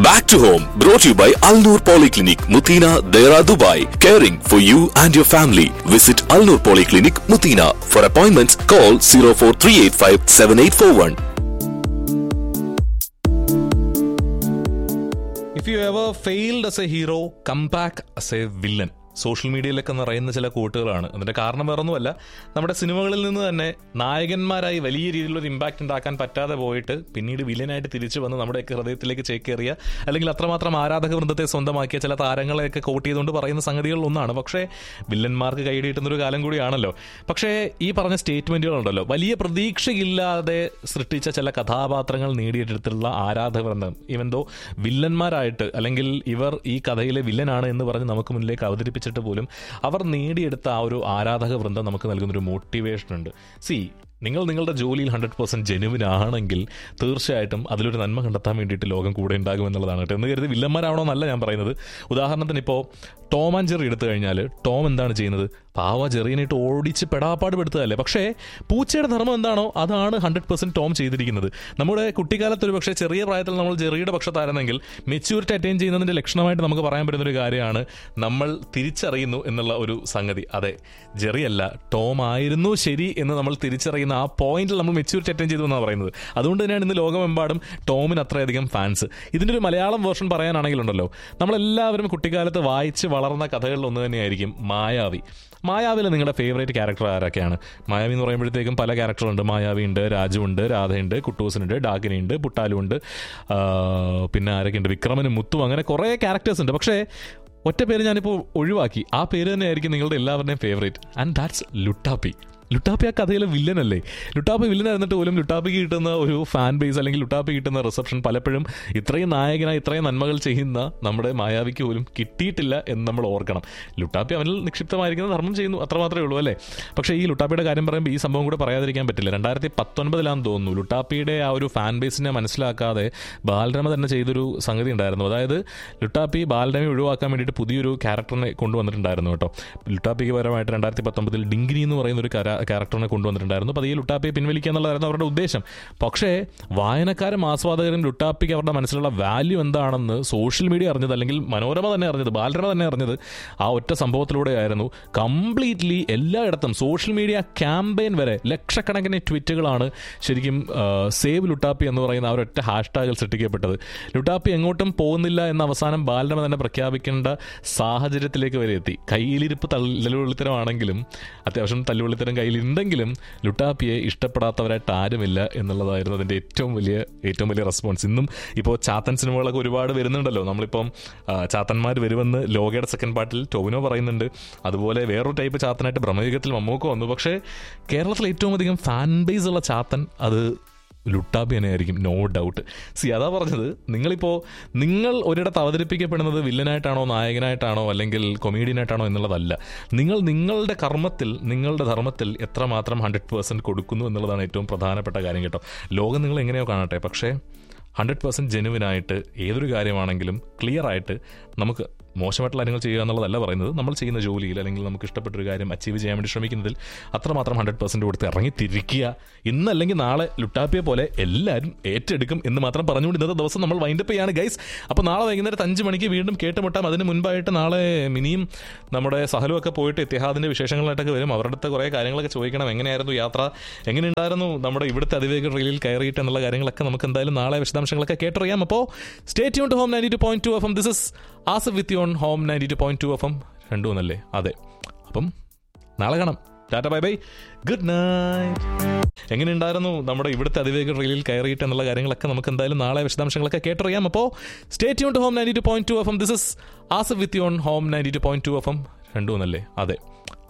Back to home, brought to you by Alnur Polyclinic, Mutina, Dera, Dubai. Caring for you and your family. Visit Alnur Polyclinic, Mutina. For appointments, call 04385 7841. If you ever failed as a hero come back as a villain social മീഡിയയിലൊക്കെ നിറയുന്ന ചില കൂട്ടുകളാണ് അതിന്റെ കാരണം വേറൊന്നുമല്ല നമ്മുടെ സിനിമകളിൽ നിന്ന് തന്നെ നായകന്മാരായി വലിയ രീതിയിലുള്ള ഒരു ഇമ്പാക്റ്റ് ഉണ്ടാക്കാൻ പറ്റാതെ പോയിട്ട് പിന്നീട് വില്ലനായിട്ട് തിരിച്ചു വന്ന് നമ്മുടെയൊക്കെ ഹൃദയത്തിലേക്ക് ചേക്കേറിയ അല്ലെങ്കിൽ അത്രമാത്രം ആരാധക വൃന്ദത്തെ സ്വന്തമാക്കിയ ചില താരങ്ങളെയൊക്കെ കോട്ട് ചെയ്തുകൊണ്ട് പറയുന്ന സംഗതികളിൽ ഒന്നാണ് പക്ഷേ വില്ലന്മാർക്ക് കൈയിടിയിട്ടുന്ന ഒരു കാലം കൂടിയാണല്ലോ പക്ഷേ ഈ പറഞ്ഞ സ്റ്റേറ്റ്മെന്റുകളുണ്ടല്ലോ വലിയ പ്രതീക്ഷയില്ലാതെ സൃഷ്ടിച്ച ചില കഥാപാത്രങ്ങൾ നേടിയെടുത്തിട്ടുള്ള ആരാധകവൃന്ദം ഈവൻ ദോ വില്ലന്മാരായിട്ട് അല്ലെങ്കിൽ ഇവർ ഈ കഥയിലെ വില്ലനാണ് എന്ന് പറഞ്ഞ് നമുക്ക് മുന്നിലേക്ക് അവതരിപ്പിച്ചിട്ട് പോലും അവർ നേടിയെടുത്ത ആ ഒരു ആരാധക വൃന്ദം നമുക്ക് നൽകുന്നൊരു മോട്ടിവേഷൻ ഉണ്ട് സി നിങ്ങൾ നിങ്ങളുടെ ജോലിയിൽ ഹൺഡ്രഡ് പെർസെന്റ് ജെനുവിൻ ആണെങ്കിൽ തീർച്ചയായിട്ടും അതിലൊരു നന്മ കണ്ടെത്താൻ വേണ്ടിയിട്ട് ലോകം കൂടെ ഉണ്ടാകും എന്നുള്ളതാണ് കേട്ടോ എന്ന് കരുതി വില്ലന്മാരാവണമെന്നല്ല ഞാൻ പറയുന്നത് ഉദാഹരണത്തിന് ഇപ്പോൾ ടോം ആൻഡ് ജെറി എടുത്തു കഴിഞ്ഞാൽ ടോം എന്താണ് ചെയ്യുന്നത് പാവ ജെറിയനായിട്ട് ഓടിച്ച് പെടാപ്പാട് പെടുത്തതല്ലേ പക്ഷേ പൂച്ചയുടെ ധർമ്മം എന്താണോ അതാണ് ഹൺഡ്രഡ് പെർസെന്റ് ടോം ചെയ്തിരിക്കുന്നത് നമ്മുടെ കുട്ടിക്കാലത്ത് ഒരു പക്ഷേ ചെറിയ പ്രായത്തിൽ നമ്മൾ ജെറിയുടെ പക്ഷത്തായിരുന്നെങ്കിൽ മെച്യൂരിറ്റി അറ്റൈൻ ചെയ്യുന്നതിന്റെ ലക്ഷണമായിട്ട് നമുക്ക് പറയാൻ പറ്റുന്ന ഒരു കാര്യമാണ് നമ്മൾ തിരിച്ചറിയുന്നു എന്നുള്ള ഒരു സംഗതി അതെ ജെറിയല്ല ടോം ആയിരുന്നു ശരി എന്ന് നമ്മൾ തിരിച്ചറിയുന്ന ആ പോയിന്റിൽ നമ്മൾ മെച്യൂരിറ്റി അറ്റൈൻ ചെയ്തു എന്നാണ് പറയുന്നത് അതുകൊണ്ട് തന്നെയാണ് ഇന്ന് ലോകമെമ്പാടും ടോമിന് അത്രയധികം ഫാൻസ് ഇതിന്റെ ഒരു മലയാളം വേർഷൻ പറയാനാണെങ്കിലുണ്ടല്ലോ നമ്മളെല്ലാവരും കുട്ടിക്കാലത്ത് വായിച്ച് വളർന്ന കഥകളിൽ ഒന്ന് തന്നെയായിരിക്കും മായാവി മായാവിൽ നിങ്ങളുടെ ഫേവറേറ്റ് ക്യാരക്ടർ ആരൊക്കെയാണ് മായാവി എന്ന് പറയുമ്പോഴത്തേക്കും പല ക്യാരക്ടറുണ്ട് മായാവി ഉണ്ട് രാജുണ്ട് രാധയുണ്ട് കുട്ടൂസനുണ്ട് ഡാഗിനിയുണ്ട് പുട്ടാലുണ്ട് ആ, പിന്നെ ആരൊക്കെയുണ്ട് വിക്രമനും മുത്തും അങ്ങനെ കുറേ ക്യാരക്ടേഴ്സ് ഉണ്ട് പക്ഷേ ഒറ്റ പേര് ഞാനിപ്പോൾ ഒഴിവാക്കി ആ പേര് തന്നെയായിരിക്കും നിങ്ങളുടെ എല്ലാവരുടെയും favourite and that's Luttappi Luttappi ആ കഥയിലെ വില്ലനല്ലേ ലുട്ടാപ്പി വില്ലനായിരുന്നിട്ട് പോലും ലുട്ടാപ്പിക്ക് കിട്ടുന്ന ഒരു ഫാൻ ബേസ് അല്ലെങ്കിൽ ലുട്ടാപ്പി കിട്ടുന്ന റിസപ്ഷൻ പലപ്പോഴും ഇത്രയും നായകനായി ഇത്രയും നന്മകൾ ചെയ്യുന്ന നമ്മുടെ മായാവിക്ക് പോലും കിട്ടിയിട്ടില്ല എന്ന് നമ്മൾ ഓർക്കണം ലുട്ടാപ്പി അവനിൽ നിക്ഷിപ്തമായിരിക്കുന്ന ധർമ്മം ചെയ്യുന്നു അത്രമാത്രമേ ഉള്ളൂ അല്ലേ പക്ഷേ ഈ ലുട്ടാപ്പിയുടെ കാര്യം പറയുമ്പോൾ ഈ സംഭവം കൂടെ പറയാതിരിക്കാൻ പറ്റില്ല രണ്ടായിരത്തി പത്തൊൻപതിലാണെന്ന് തോന്നുന്നു ലുട്ടാപ്പിയുടെ ആ ഒരു ഫാൻ ബേസിനെ മനസ്സിലാക്കാതെ ബാലരമ തന്നെ ചെയ്തൊരു സംഗതി ഉണ്ടായിരുന്നു അതായത് ലുട്ടാപ്പി ബാലരമ ഒഴിവാക്കാൻ വേണ്ടിയിട്ട് പുതിയൊരു ക്യാരക്ടറിനെ കൊണ്ടുവന്നിട്ടുണ്ടായിരുന്നു കേട്ടോ ലുട്ടാപ്പിക്ക് പരമായിട്ട് രണ്ടായിരത്തി പത്തൊമ്പതിൽ ഡിങ്കിനി എന്ന് പറയുന്ന ഒരു കര- ക്യാരക്ടറിനെ കൊണ്ടുവന്നിട്ടുണ്ടായിരുന്നു അപ്പോൾ ഈ ലുട്ടാപ്പിയെ പിൻവലിക്കുക എന്നുള്ളതായിരുന്നു അവരുടെ ഉദ്ദേശം പക്ഷേ വായനക്കാരും ആസ്വാദകരും ലുട്ടാപ്പിക്ക് അവരുടെ മനസ്സിലുള്ള വാല്യൂ എന്താണെന്ന് സോഷ്യൽ മീഡിയ അറിഞ്ഞത് അല്ലെങ്കിൽ മനോരമ തന്നെ അറിഞ്ഞത് ബാലരമ തന്നെ അറിഞ്ഞത് ആ ഒറ്റ സംഭവത്തിലൂടെയായിരുന്നു കംപ്ലീറ്റ്ലി എല്ലായിടത്തും സോഷ്യൽ മീഡിയ ക്യാമ്പയിൻ വരെ ലക്ഷക്കണക്കിന് ട്വീറ്റുകളാണ് ശരിക്കും സേവ് ലുട്ടാപ്പി എന്ന് പറയുന്ന ആ ഒരൊറ്റ ഹാഷ്ടാഗിൽ സൃഷ്ടിക്കപ്പെട്ടത് ലുട്ടാപ്പി എങ്ങോട്ടും പോകുന്നില്ല എന്ന അവസാനം ബാലരമ തന്നെ പ്രഖ്യാപിക്കേണ്ട സാഹചര്യത്തിലേക്ക് വരെ എത്തി കയ്യിലിരിപ്പ് തല്ലുവെള്ളിത്തരമാണെങ്കിലും അത്യാവശ്യം തല്ലുവെള്ളിത്തരം കയ്യിലുണ്ടെങ്കിലും ലുട്ടാപ്പിയെ ഇഷ്ടപ്പെടാത്തവരായിട്ട് ആരുമില്ല എന്നുള്ളതായിരുന്നു അതിൻ്റെ ഏറ്റവും വലിയ ഏറ്റവും വലിയ റെസ്പോൺസ് ഇന്നും ഇപ്പോൾ ചാത്തൻ സിനിമകളൊക്കെ ഒരുപാട് വരുന്നുണ്ടല്ലോ നമ്മളിപ്പം ആ, ചാത്തന്മാർ വരുമെന്ന് ലോകയുടെ സെക്കൻഡ് പാർട്ടിൽ ടോവിനോ പറയുന്നുണ്ട് അതുപോലെ വേറൊരു ടൈപ്പ് ചാത്തനായിട്ട് ബ്രഹ്മയുഗത്തിൽ മമ്മൂക്ക വന്നു പക്ഷേ കേരളത്തിൽ ഏറ്റവും അധികം ഫാൻ ബേസ് ഉള്ള ചാത്തൻ അത് ലുട്ടാപ്പി തന്നെയായിരിക്കും നോ ഡൗട്ട് സി അതാ പറഞ്ഞത് നിങ്ങളിപ്പോൾ നിങ്ങൾ ഒരിടത്ത് അവതരിപ്പിക്കപ്പെടുന്നത് വില്ലനായിട്ടാണോ നായകനായിട്ടാണോ അല്ലെങ്കിൽ കൊമീഡിയനായിട്ടാണോ എന്നുള്ളതല്ല നിങ്ങൾ നിങ്ങളുടെ കർമ്മത്തിൽ നിങ്ങളുടെ ധർമ്മത്തിൽ എത്രമാത്രം ഹൺഡ്രഡ് പേഴ്സൻറ്റ് കൊടുക്കുന്നു എന്നുള്ളതാണ് ഏറ്റവും പ്രധാനപ്പെട്ട കാര്യം കേട്ടോ ലോകം നിങ്ങൾ എങ്ങനെയോ കാണട്ടെ പക്ഷേ ഹൺഡ്രഡ് പെർസെൻറ്റ് ജെനുവിനായിട്ട് ഏതൊരു കാര്യമാണെങ്കിലും ക്ലിയർ ആയിട്ട് നമുക്ക് മോശമായിട്ടുള്ള കാര്യങ്ങൾ ചെയ്യുക എന്നുള്ളതല്ല പറയുന്നത് നമ്മൾ ചെയ്യുന്ന ജോലിയിൽ അല്ലെങ്കിൽ നമുക്ക് ഇഷ്ടപ്പെട്ടൊരു കാര്യം അച്ചീവ് ചെയ്യാൻ വേണ്ടി ശ്രമിക്കുന്നതിൽ അത്രമാത്രം ഹൺഡ്രഡ് പെർസെൻറ്റ് കൊടുത്ത് ഇറങ്ങി തിരിക്കുക ഇന്നല്ലെങ്കിൽ നാളെ ലുട്ടാപ്പിയെ പോലെ എല്ലാവരും ഏറ്റെടുക്കും എന്ന് മാത്രം പറഞ്ഞുകൊണ്ട് ഇന്നത്തെ ദിവസം നമ്മൾ വൈൻഡപ്പ് ചെയ്യാണ് ഗൈസ് അപ്പോൾ നാളെ വൈകുന്നേരം അഞ്ച് മണിക്ക് വീണ്ടും കേട്ടുമുട്ടാം അതിന് മുൻപായിട്ട് നാളെ മിനിയും നമ്മുടെ സഹലുമൊക്കെ പോയിട്ട് ഇത്തിഹാദിൻ്റെ വിശേഷങ്ങളായിട്ടൊക്കെ വരും അവരുടെ അടുത്ത് കുറേ കാര്യങ്ങളൊക്കെ ചോദിക്കണം എങ്ങനെയായിരുന്നു യാത്ര എങ്ങനെയുണ്ടായിരുന്നു നമ്മുടെ ഇവിടുത്തെ അതിവേഗ റെയിലിൽ കയറിയിട്ട് എന്നുള്ള കാര്യങ്ങളൊക്കെ നമുക്ക് എന്തായാലും നാളെ വിശദാംശങ്ങളൊക്കെ കേട്ടറിയാം അപ്പോൾ stay tune to home ninety two point two F M this is Asaf with you on home ninety two point two F M രണ്ടു ഒന്നല്ലേ അതെ അപ്പം നാളെ കാണാം tata bye bye good night എങ്ങനെയുണ്ടായിരുന്നു നമ്മുടെ ഇവിടുത്തെ അതിവേഗ റെയിലിൽ കയറിയിട്ട് എന്നുള്ള കാര്യങ്ങളൊക്കെ നമുക്ക് എന്തായാലും നാളെ വിശദാംശങ്ങളൊക്കെ കേട്ടറിയാം അപ്പോൾ stay tune to home ninety two point two F M this is Asaf with you on home ninety two point two F M രണ്ടു ഒന്നല്ലേ അതെ